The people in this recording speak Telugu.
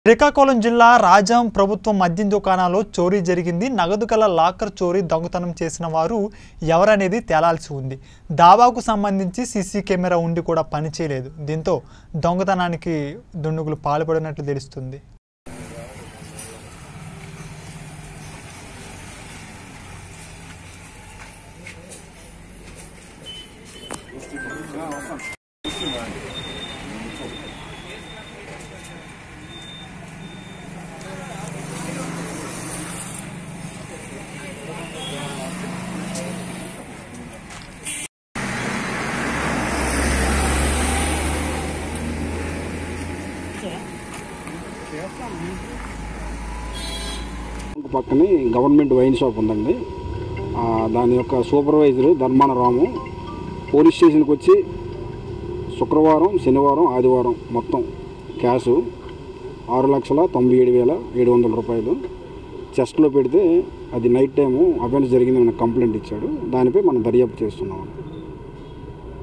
శ్రీకాకుళం జిల్లా రాజాం ప్రభుత్వ మద్యం దుకాణాల్లో చోరీ జరిగింది నగదు గల లాకర్ చోరీ దొంగతనం చేసిన వారు ఎవరనేది తేలాల్సి ఉంది దావాకు సంబంధించి సీసీ కెమెరా ఉండి కూడా పనిచేయలేదు దీంతో దొంగతనానికి దుండుగులు పాల్పడినట్లు తెలుస్తుంది పక్కనే గవర్నమెంట్ వైన్ షాప్ ఉందండి ఆ, దాని యొక్క సూపర్వైజరు ధర్మాన రాము పోలీస్ స్టేషన్కి వచ్చి శుక్రవారం శనివారం ఆదివారం మొత్తం క్యాషు ఆరు లక్షల తొంభై ఏడు వేల ఏడు వందల రూపాయలు చెస్ట్లో పెడితే అది నైట్ టైము అఫెన్స్ జరిగింది మనకు కంప్లైంట్ ఇచ్చాడు దానిపై మనం దర్యాప్తు చేస్తున్నాం